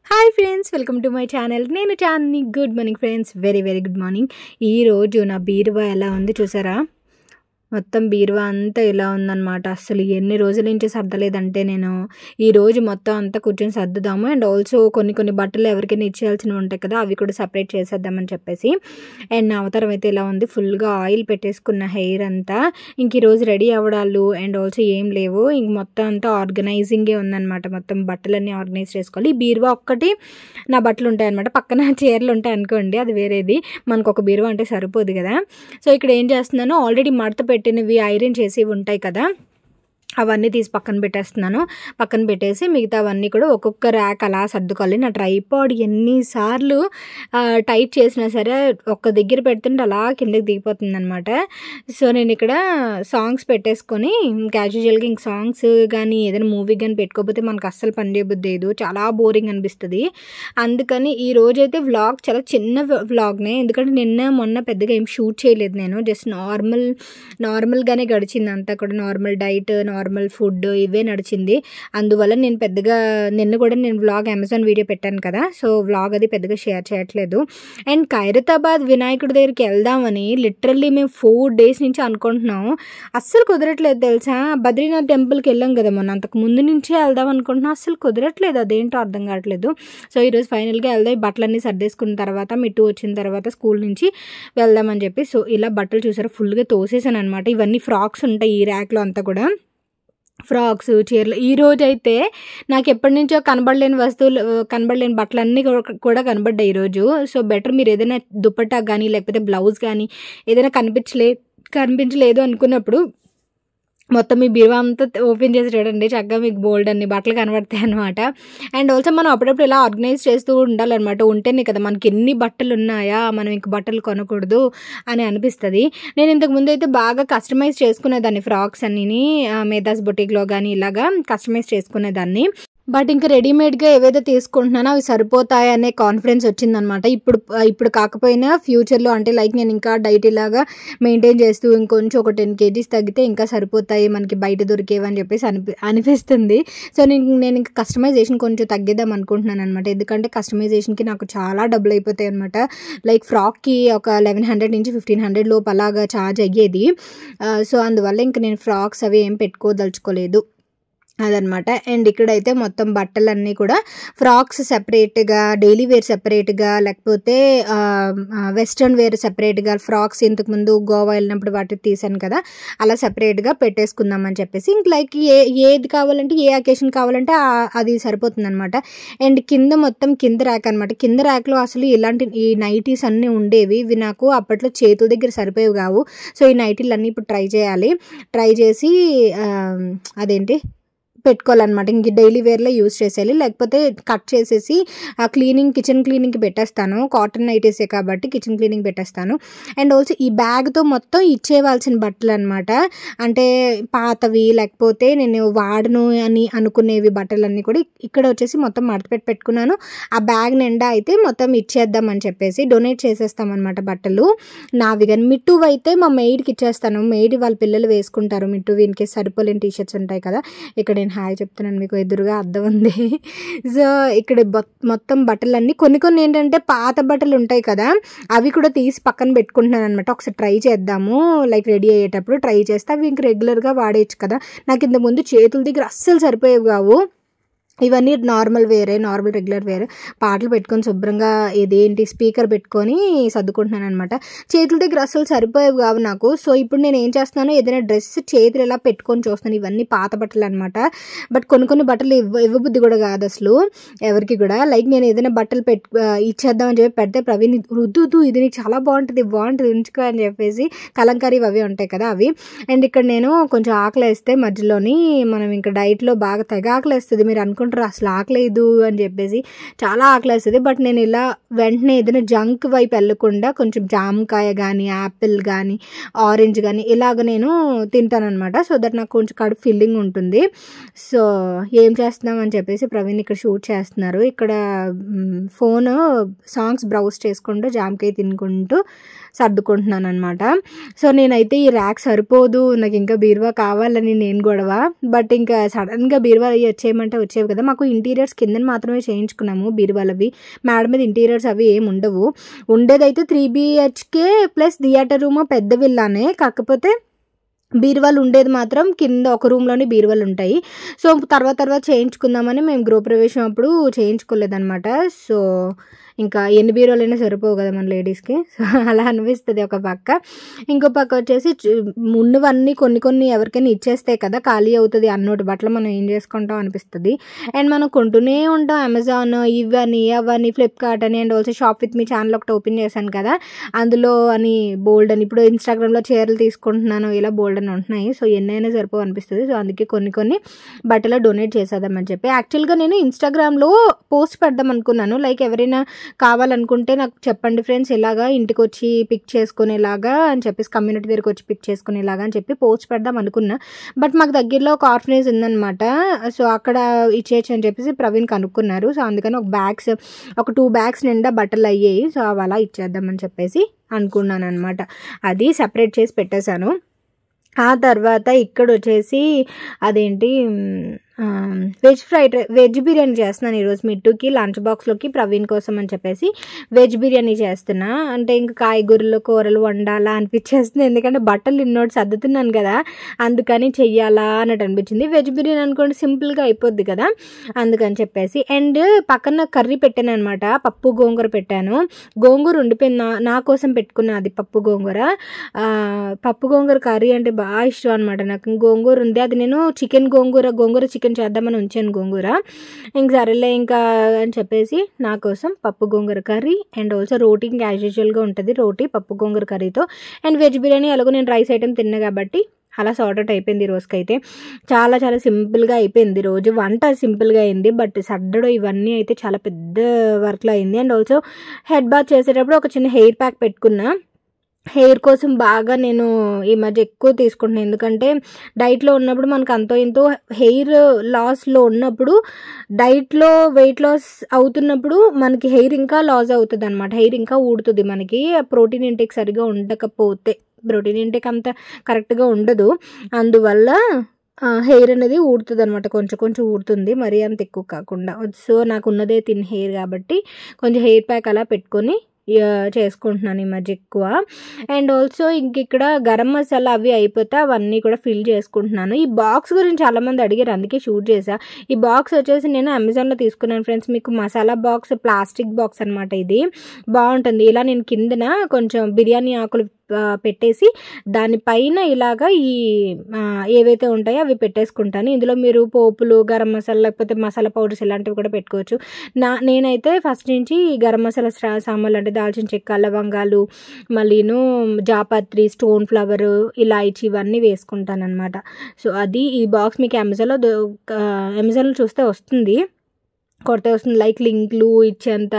hi friends welcome to my channel నేను Chandini good morning friends very very good morning ఈరోజు నా బీరువా ఎలా ఉంది చూసారా మొత్తం బీరువా అంతా ఇలా ఉందన్నమాట అసలు ఎన్ని రోజుల నుంచి సర్దలేదంటే నేను ఈ రోజు మొత్తం అంతా కూర్చొని సర్దుదాము అండ్ ఆల్సో కొన్ని కొన్ని బట్టలు ఎవరికైనా ఇచ్చేయాల్సినవి ఉంటాయి కదా అవి కూడా సపరేట్ చేసేద్దామని చెప్పేసి అండ్ నా అవతారం అయితే ఇలా ఉంది ఫుల్గా ఆయిల్ పెట్టేసుకున్న హెయిర్ అంతా ఇంక ఈరోజు రెడీ అవ్వడాలు అండ్ ఆల్సో ఏం లేవు ఇంక మొత్తం అంతా ఆర్గనైజింగే ఉందన్నమాట మొత్తం బట్టలన్నీ ఆర్గనైజ్ చేసుకోవాలి ఈ బీరువా ఒక్కటి నా బట్టలు ఉంటాయి అనమాట పక్కన చీరలు ఉంటాయి అనుకోండి అది వేరేది మనకు ఒక బీరువా అంటే సరిపోదు కదా సో ఇక్కడ ఏం చేస్తున్నాను ఆల్రెడీ మడత పెట్టినవి ఐరన్ చేసి ఉంటాయి కదా అవన్నీ తీసి పక్కన పెట్టేస్తున్నాను పక్కన పెట్టేసి మిగతా అవన్నీ కూడా ఒక్కొక్క ర్యాక్ అలా సర్దుకోవాలి నా ట్రైపాడ్ ఎన్నిసార్లు ఆ, టైట్ చేసినా సరే ఒక్క దగ్గర పెడుతుంటే అలా కిందకి దిగిపోతుంది అనమాట సో నేను ఇక్కడ సాంగ్స్ పెట్టేసుకొని క్యాజువల్గా ఇంక సాంగ్స్ కానీ ఏదైనా మూవీ కానీ పెట్టుకోకపోతే మనకు అస్సలు పని చేయబుద్ది లేదు చాలా బోరింగ్ అనిపిస్తుంది అందుకని ఈ రోజైతే వ్లాగ్ చాలా చిన్న వ్లాగ్నే ఎందుకంటే నిన్న మొన్న పెద్దగా ఏం షూట్ చేయలేదు నేను జస్ట్ నార్మల్ నార్మల్గానే గడిచింది అంతా కూడా నార్మల్ డైట్ నార్మల్ ఫుడ్ ఇవే నడిచింది అందువల్ల నేను పెద్దగా నిన్న కూడా నేను వ్లాగ్ అమెజాన్ వీడియో పెట్టాను కదా సో వ్లాగ్ అది పెద్దగా షేర్ చేయట్లేదు అండ్ ఖైరతాబాద్ వినాయకుడి దగ్గరికి వెళ్దామని లిటరల్లీ మేము ఫోర్ డేస్ నుంచి అనుకుంటున్నాం అస్సలు కుదరట్లేదు తెలుసా బద్రీనాథ్ టెంపుల్కి వెళ్ళాం కదా మొన్న అంతకు ముందు నుంచే వెళ్దాం అనుకుంటున్నాం అస్సలు కుదరట్లేదు అదేంటో అర్థం కావట్లేదు సో ఈరోజు ఫైనల్గా వెళ్దాం ఈ బట్టలన్నీ సర్దేసుకున్న తర్వాత మిట్టు వచ్చిన తర్వాత స్కూల్ నుంచి వెళ్దామని చెప్పి సో ఇలా బట్టలు చూసారా ఫుల్గా తోసేసాను అనమాట ఇవన్నీ ఫ్రాక్స్ ఉంటాయి ఈ ర్యాక్లో అంతా కూడా ఫ్రాక్స్ చీరలు ఈ రోజు అయితే నాకు ఎప్పటి నుంచో కనబడలేని వస్తువులు ఆ, కనబడలేని బట్టలన్నీ కూడా- కూడా కనబడ్డాయి ఈరోజు సో బెటర్ మీరు ఏదైనా దుప్పట్టా కానీ లేకపోతే బ్లౌజ్ కానీ ఏదైనా కనిపించలే కనిపించలేదు అనుకున్నప్పుడు మొత్తం మీ బీరువా అంతా ఓపెన్ చేసి చూడండి చక్కగా మీకు బోల్డ్ అన్ని బట్టలు కనబడతాయి అనమాట అండ్ ఆల్సో మనం అప్పుడప్పుడు ఇలా ఆర్గనైజ్ చేస్తూ ఉండాలన్నమాట ఉంటేనే కదా మనకి ఎన్ని బట్టలు ఉన్నాయా మనం ఇంక బట్టలు కొనకూడదు అని అనిపిస్తుంది నేను ఇంతకు ముందు అయితే బాగా కస్టమైజ్ చేసుకునేదాన్ని ఫ్రాక్స్ అన్నిని ఆ, మేధాస్ బొటిక్లో కానీ ఇలాగా కస్టమైజ్ చేసుకునేదాన్ని బట్ ఇంకా రెడీమేడ్గా ఏవైతే తీసుకుంటున్నానో అవి సరిపోతాయి అనే కాన్ఫిడెన్స్ వచ్చిందనమాట ఇప్పుడు ఇప్పుడు కాకపోయినా ఫ్యూచర్లో అంటే లైక్ నేను ఇంకా డైట్ ఇలాగా మెయింటైన్ చేస్తూ ఇంకొంచెం ఒక టెన్ కేజీస్ తగ్గితే ఇంకా సరిపోతాయి మనకి బయట దొరికేవి అని చెప్పేసి అనిపి అనిపిస్తుంది సో నేను నేను ఇంకా కస్టమైజేషన్ కొంచెం తగ్గిద్దాం అనుకుంటున్నాను అనమాట ఎందుకంటే కస్టమైజేషన్కి నాకు చాలా డబ్బులు అయిపోతాయి అనమాట లైక్ ఫ్రాక్కి ఒక లెవెన్ హండ్రెడ్ నుంచి ఫిఫ్టీన్ హండ్రెడ్ లోపు అలాగా ఛార్జ్ అయ్యేది ఆ, సో అందువల్ల ఇంకా నేను ఫ్రాక్స్ అవి ఏం పెట్టుకోదలుచుకోలేదు అదనమాట అండ్ ఇక్కడైతే మొత్తం బట్టలన్నీ కూడా ఫ్రాక్స్ సెపరేట్గా డైలీ వేర్ సెపరేట్గా లేకపోతే వెస్ట్రన్ వేర్ సెపరేట్గా ఫ్రాక్స్ ఇంతకుముందు గోవా వెళ్ళినప్పుడు వాటికి తీసాను కదా అలా సెపరేట్గా పెట్టేసుకుందామని చెప్పేసి ఇంక లైక్ ఏ ఏది కావాలంటే ఏ అకేషన్ కావాలంటే ఆ- అది సరిపోతుంది అనమాట అండ్ కింద మొత్తం కింద ర్యాక్ అనమాట కింద ర్యాక్లో అసలు ఇలాంటి ఈ నైటీస్ అన్నీ ఉండేవి ఇవి నాకు అప్పట్లో చేతుల దగ్గర సరిపోయేవి కావు సో ఈ నైటీలు అన్నీ ఇప్పుడు ట్రై చేయాలి ట్రై చేసి ఆ, అదేంటి పెట్టుకోవాలన్నమాట ఇంక డైలీ వేర్లో యూస్ చేసేయాలి లేకపోతే కట్ చేసేసి ఆ క్లీనింగ్ కిచెన్ క్లీనింగ్కి పెట్టేస్తాను కాటన్ నైటీసే కాబట్టి కిచెన్ క్లీనింగ్ పెట్టేస్తాను అండ్ ఆల్సో ఈ బ్యాగ్తో మొత్తం ఇచ్చేవాల్సిన బట్టలు అనమాట అంటే పాతవి లేకపోతే నేను వాడను అని అనుకునేవి బట్టలన్నీ కూడా ఇక్కడ వచ్చేసి మొత్తం మడతపెట్టి పెట్టుకున్నాను ఆ బ్యాగ్ నిండా అయితే మొత్తం ఇచ్చేద్దాం అని చెప్పేసి డొనేట్ చేసేస్తాం అనమాట బట్టలు నావి కానీ మిట్టు అయితే మా మెయిడ్కి ఇచ్చేస్తాను మెయిడ్ వాళ్ళ పిల్లలు వేసుకుంటారు మిట్టు వీనికి సరిపోలేని టీ షర్ట్స్ ఉంటాయి కదా ఇక్కడ నేను హాయ్ చెప్తున్నాను మీకు ఎదురుగా అర్థం ఉంది సో ఇక్కడ బొ- మొత్తం బట్టలన్నీ కొన్ని కొన్ని ఏంటంటే పాత బట్టలు ఉంటాయి కదా అవి కూడా తీసి పక్కన పెట్టుకుంటున్నాను అనమాట ఒకసారి ట్రై చేద్దాము లైక్ రెడీ అయ్యేటప్పుడు ట్రై చేస్తే అవి ఇంక రెగ్యులర్గా వాడేయచ్చు కదా నాకు ఇంత ముందు చేతుల దగ్గర అస్సలు సరిపోయేవి కావు ఇవన్నీ నార్మల్ వేరే నార్మల్ రెగ్యులర్ వేరే పాటలు పెట్టుకొని శుభ్రంగా ఇదేంటి స్పీకర్ పెట్టుకొని సర్దుకుంటున్నాను అనమాట చేతుల దగ్గర అసలు సరిపోయేవి కావు నాకు సో ఇప్పుడు నేను ఏం చేస్తున్నాను ఏదైనా డ్రెస్ చేతులు ఎలా పెట్టుకొని చూస్తాను ఇవన్నీ పాత బట్టలు అనమాట బట్ కొన్ని కొన్ని బట్టలు ఇవ్వ ఇవ్వబుద్ధి కూడా కాదు అసలు ఎవరికి కూడా లైక్ నేను ఏదైనా బట్టలు పెట్టు ఆ, ఇచ్చేద్దామని చెప్పి పెడితే ప్రవీణ్ ఇది రుద్దు ఇది నీకు చాలా బాగుంటుంది బాగుంటుంది ఉంచుకో అని చెప్పేసి కలంకారీ అవి ఉంటాయి కదా అవి అండ్ ఇక్కడ నేను కొంచెం ఆకలి వేస్తే మధ్యలోని మనం ఇంకా డైట్లో బాగా తెగ ఆకలి వేస్తుంది మీరు అనుకుంటారు అసలు ఆకలేదు అని చెప్పేసి చాలా ఆకలి వేస్తుంది బట్ నేను ఇలా వెంటనే ఏదైనా జంక్ వైపు వెళ్ళకుండా కొంచెం జామకాయ కానీ యాపిల్ కానీ ఆరెంజ్ కానీ ఇలాగ నేను తింటానమాట సో దట్ నాకు కొంచెం కడుపు ఫిల్లింగ్ ఉంటుంది సో ఏం చేస్తున్నాం అని చెప్పేసి ప్రవీణ్ ఇక్కడ షూట్ చేస్తున్నారు ఇక్కడ ఫోన్ సాంగ్స్ బ్రౌజ్ చేసుకుంటూ జామకాయ తినుకుంటూ సర్దుకుంటున్నాను అనమాట సో నేనైతే ఈ ర్యాక్ సరిపోదు నాకు ఇంకా బీరువా కావాలని నేను గొడవ బట్ ఇంకా సడన్గా బీరువా అవి వచ్చేయమంటే వచ్చేవి కదా మాకు ఇంటీరియర్స్ కింద మాత్రమే చేయించుకున్నాము బీరువాలవి మేడ మీద ఇంటీరియర్స్ అవి ఏమి ఉండవు ఉండేదైతే three BHK plus theatre room పెద్ద విల్లానే కాకపోతే బీరువాలు ఉండేది మాత్రం కింద ఒక రూమ్లోనే బీరువాలు ఉంటాయి సో తర్వాత తర్వాత చేయించుకుందామని మేము గృహప్రవేశం అప్పుడు చేయించుకోలేదన్నమాట సో ఇంకా ఎన్ని బీరువాలైనా సరిపోవు కదా మన లేడీస్కి సో అలా అనిపిస్తుంది ఒక పక్క ఇంకో పక్క వచ్చేసి చు- ఉన్నవన్నీ కొన్ని కొన్ని ఎవరికైనా ఇచ్చేస్తే కదా ఖాళీ అవుతుంది అన్నోటి బట్టలు మనం ఏం చేసుకుంటాం అనిపిస్తుంది అండ్ మనం కొంటూనే ఉంటాం అమెజాన్ ఇవని అవని ఫ్లిప్కార్ట్ అని and also shop with me channel ఒకటి ఓపెన్ చేశాను కదా అందులో అని బోల్డ్ అని ఇప్పుడు ఇన్స్టాగ్రామ్లో చీరలు తీసుకుంటున్నాను ఇలా బోల్డ్ అని ఉంటున్నాయి సో ఎన్నైనా సరిపో అనిపిస్తుంది సో అందుకే కొన్ని కొన్ని బట్టలు డొనేట్ చేసేద్దామని చెప్పి యాక్చువల్గా నేను ఇన్స్టాగ్రామ్లో పోస్ట్ పెడదాం అనుకున్నాను లైక్ ఎవరైనా కావాలనుకుంటే నాకు చెప్పండి ఫ్రెండ్స్ ఇలాగా ఇంటికి వచ్చి పిక్ చేసుకునేలాగా అని చెప్పేసి కమ్యూనిటీ దగ్గరికి వచ్చి పిక్ చేసుకునేలాగా అని చెప్పి పోస్ట్ పెడదాం అనుకున్నా బట్ మాకు దగ్గరలో ఒక ఆర్ఫనేజ్ ఉందన్నమాట సో అక్కడ ఇచ్చేయచ్చు అని చెప్పేసి ప్రవీణ్ కనుక్కున్నారు సో అందుకని ఒక బ్యాగ్స్ ఒక టూ బ్యాగ్స్ నిండా బట్టలు అయ్యాయి సో అవి అలా ఇచ్చేద్దామని చెప్పేసి అనుకున్నాను అనమాట అది సపరేట్ చేసి పెట్టేశాను ఆ తర్వాత ఇక్కడ వచ్చేసి అదేంటి veg fried rice veg biryani చేస్తున్నాను ఈరోజు మిట్టుకి లంచ్ బాక్స్లోకి ప్రవీణ్ కోసం అని చెప్పేసి వెజ్ బిర్యానీ చేస్తున్నా అంటే ఇంకా కాయగూరలు కూరలు వండాలా అనిపించేస్తుంది ఎందుకంటే బట్టలు ఇన్నోటి సర్దుతున్నాను కదా అందుకని చెయ్యాలా అన్నట్టు అనిపించింది వెజ్ బిర్యానీ అనుకోండి సింపుల్గా అయిపోద్ది కదా అందుకని చెప్పేసి అండ్ పక్కన కర్రీ పెట్టాను అనమాట పప్పు గోంగూర పెట్టాను గోంగూర ఉండిపోయింది నా నా కోసం పెట్టుకున్నా అది పప్పు గోంగూర ఆ, పప్పు గోంగూర కర్రీ అంటే బాగా ఇష్టం అనమాట నాకు గోంగూర ఉంది అది నేను చికెన్ గోంగూర గోంగూర చికెన్ చేద్దామని ఉంచాను గోంగూర ఇంక సరేలే ఇంకా అని చెప్పేసి నా కోసం పప్పు గోంగూర కర్రీ అండ్ ఆల్సో రోటీ ఇంకా యాజ్ యూజువల్గా ఉంటుంది రోటీ పప్పు గోంగూర కర్రీతో అండ్ వెజ్ బిర్యానీ ఎలాగో నేను రైస్ ఐటెం తిన్నా కాబట్టి అలా సార్ట్ అవుట్ అయిపోయింది ఈ రోజుకైతే చాలా చాలా సింపుల్గా అయిపోయింది రోజు వంట సింపుల్గా అయింది బట్ సడ్డడు ఇవన్నీ అయితే చాలా పెద్ద వర్క్లో అయింది అండ్ ఆల్సో హెడ్ బాత్ చేసేటప్పుడు ఒక చిన్న హెయిర్ ప్యాక్ పెట్టుకున్నా హెయిర్ కోసం బాగా నేను ఈ మధ్య ఎక్కువ తీసుకుంటున్నాను ఎందుకంటే డైట్లో ఉన్నప్పుడు మనకు అంతో ఇంతో హెయిర్ లాస్లో ఉన్నప్పుడు డైట్లో వెయిట్ లాస్ అవుతున్నప్పుడు మనకి హెయిర్ ఇంకా లాస్ అవుతుంది అనమాట హెయిర్ ఇంకా ఊడుతుంది మనకి ప్రోటీన్ ఇంటేక్ సరిగా ఉండకపోతే ప్రోటీన్ ఇంటేక్ అంత కరెక్ట్గా ఉండదు అందువల్ల హెయిర్ అనేది ఊడుతుంది అనమాట కొంచెం కొంచెం ఊడుతుంది మరీ అంత ఎక్కువ కాకుండా సో నాకు ఉన్నదే తిన్ హెయిర్ కాబట్టి కొంచెం హెయిర్ ప్యాక్ అలా పెట్టుకొని ఆ, చేసుకుంటున్నాను ఈ మధ్య ఎక్కువ అండ్ ఆల్సో ఇంక ఇక్కడ గరం మసాలా అవి అయిపోతే అవన్నీ కూడా ఫిల్ చేసుకుంటున్నాను ఈ బాక్స్ గురించి చాలామంది అడిగారు అందుకే షూట్ చేసా ఈ బాక్స్ వచ్చేసి నేను అమెజాన్లో తీసుకున్నాను ఫ్రెండ్స్ మీకు మసాలా బాక్స్ ప్లాస్టిక్ బాక్స్ అనమాట ఇది బాగుంటుంది ఇలా నేను కిందన కొంచెం బిర్యానీ ఆకులు ఆ, పెట్టేసి దానిపైన ఇలాగా ఈ ఆ, ఏవైతే ఉంటాయో అవి పెట్టేసుకుంటాను ఇందులో మీరు పోపులు గరం మసాలా లేకపోతే మసాలా పౌడర్స్ ఇలాంటివి కూడా పెట్టుకోవచ్చు నా నేనైతే ఫస్ట్ నుంచి ఈ గరం మసాలా స్టా- సామాన్లు అంటే దాల్చిన చెక్క లవంగాలు మళ్ళీను జాపత్రి స్టోన్ ఫ్లవర్ ఇలాచి ఇవన్నీ వేసుకుంటాను అనమాట సో అది ఈ బాక్స్ మీకు అమెజాన్లో దొ- ఆ, అమెజాన్లో చూస్తే వస్తుంది కొడితే వస్తుంది లైక్ లింక్లు ఇచ్చేంత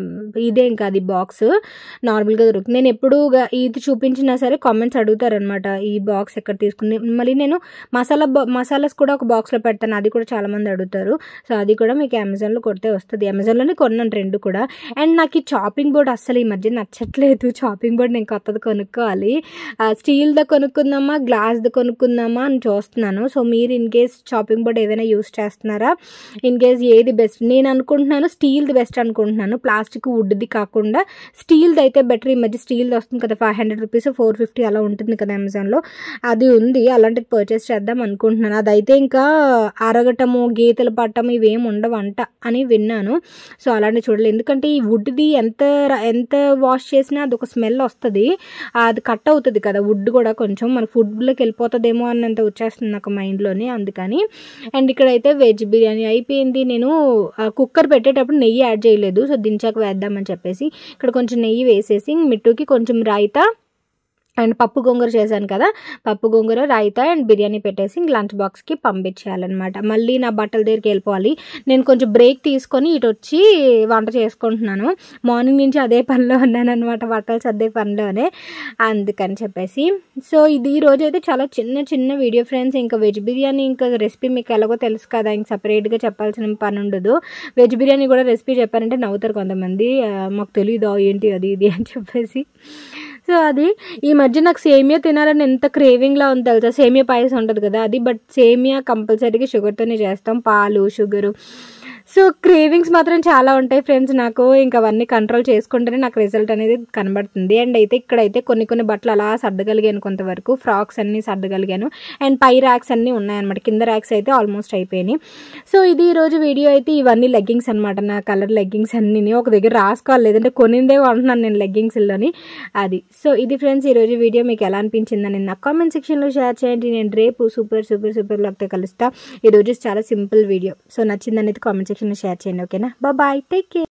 ఇదేం కాదు ఈ బాక్స్ నార్మల్గా దొరుకుతుంది నేను ఎప్పుడు ఇది చూపించినా సరే కామెంట్స్ అడుగుతారనమాట ఈ బాక్స్ ఎక్కడ తీసుకుంది మళ్ళీ నేను మసాలా బా- మసాలాస్ కూడా ఒక బాక్స్లో పెడతాను అది కూడా చాలామంది అడుగుతారు సో అది కూడా మీకు అమెజాన్లో కొడితే వస్తుంది అమెజాన్లోనే కొన్నాను రెండు కూడా అండ్ నాకు ఈ చాపింగ్ బోర్డ్ అస్సలు ఈ మధ్య నచ్చట్లేదు చాపింగ్ బోర్డ్ నేను కొత్తది కొనుక్కోవాలి స్టీల్ది కొనుక్కుందామా గ్లాస్ది కొనుక్కుందామా అని చూస్తున్నాను సో మీరు ఇన్ కేస్ చాపింగ్ బోర్డ్ ఏదైనా యూస్ చేస్తున్నారా ఇన్ కేస్ ఏది బెస్ట్ నేను అనుకుంటున్నాను స్టీల్ది బెస్ట్ అనుకుంటున్నాను ప్లాస్టిక్ వుడ్ది కాకుండా స్టీల్ది అయితే బెటర్ ఈ మధ్య స్టీల్ది వస్తుంది కదా five hundred rupees four fifty అలా ఉంటుంది కదా అమెజాన్లో అది ఉంది అలాంటిది పర్చేస్ చేద్దాం అనుకుంటున్నాను అదైతే ఇంకా అరగటము గీతలు పట్టము ఇవేం ఉండవంట అని విన్నాను సో అలాంటివి చూడలేదు ఎందుకంటే ఈ వుడ్ది ఎంత ర- ఎంత వాష్ చేసినా అది ఒక స్మెల్ వస్తుంది అది కట్ అవుతుంది కదా వుడ్ కూడా కొంచెం మన ఫుడ్లోకి వెళ్ళిపోతుందేమో అన్నంత వచ్చేస్తుంది నాకు మైండ్లోని అందుకని అండ్ ఇక్కడైతే వెజ్ బిర్యానీ అయిపోయింది నేను ఆ, కుక్కర్ పెట్టేటప్పుడు నెయ్యి యాడ్ చేయలేదు సో దించాక వేద్దామని చెప్పేసి ఇక్కడ కొంచెం నెయ్యి వేసేసి మిట్టుకి కొంచెం రాయితా అండ్ పప్పు గోంగూర చేశాను కదా పప్పు గోంగూర రైతా అండ్ బిర్యానీ పెట్టేసి ఇంక లంచ్ బాక్స్కి పంపించేయాలన్నమాట మళ్ళీ నా బట్టల దగ్గరికి వెళ్ళిపోవాలి నేను కొంచెం బ్రేక్ తీసుకొని ఇటు వచ్చి వంట చేసుకుంటున్నాను మార్నింగ్ నుంచి అదే పనిలో ఉన్నాను అనమాట బట్టలు సర్దే పనిలోనే అందుకని చెప్పేసి సో ఇది ఈ రోజు అయితే చాలా చిన్న చిన్న వీడియో ఫ్రెండ్స్ ఇంకా వెజ్ బిర్యానీ ఇంకా రెసిపీ మీకు ఎలాగో తెలుసు కదా ఇంక సపరేట్గా చెప్పాల్సిన పని ఉండదు వెజ్ బిర్యానీ కూడా రెసిపీ చెప్పారంటే నవ్వుతారు కొంతమంది ఆ, మాకు తెలియదా ఏంటి అది ఇది అని చెప్పేసి సో అది ఈ మధ్య నాకు సేమియా తినాలని ఎంత క్రేవింగ్లా ఉంది తెలుసా సేమియా పాయసం ఉంటుంది కదా అది బట్ సేమియా కంపల్సరీగా షుగర్తోనే చేస్తాం పాలు షుగరు సో క్రేవింగ్స్ మాత్రం చాలా ఉంటాయి ఫ్రెండ్స్ నాకు ఇంకా అవన్నీ కంట్రోల్ చేసుకుంటేనే నాకు రిజల్ట్ అనేది కనబడుతుంది అండ్ అయితే ఇక్కడైతే కొన్ని కొన్ని బట్టలు అలా సర్దగలిగాను కొంతవరకు ఫ్రాక్స్ అన్నీ సర్దగలిగాను అండ్ పై ర్యాక్స్ అన్నీ ఉన్నాయన్నమాట కింద ర్యాక్స్ అయితే ఆల్మోస్ట్ అయిపోయినాయి సో ఇది ఈరోజు వీడియో అయితే ఇవన్నీ లెగ్గింగ్స్ అనమాట నా కలర్ లెగ్గింగ్స్ అన్నీ ఒక దగ్గర రాసుకోవాలి లేదంటే కొనిందే అంటున్నాను నేను లెగ్గింగ్స్లోని అది సో ఇది ఫ్రెండ్స్ ఈరోజు వీడియో మీకు ఎలా అనిపించిందని నా కామెంట్ సెక్షన్లో షేర్ చేయండి నేను రేపు సూపర్ సూపర్ సూపర్ లాగ్తో కలుస్తా ఈరోజు చాలా సింపుల్ వీడియో సో నచ్చిందని అయితే కామెంట్ సెక్షన్లో షేర్ చేయండి ఓకేనా బాయ్ టేక్ కేర్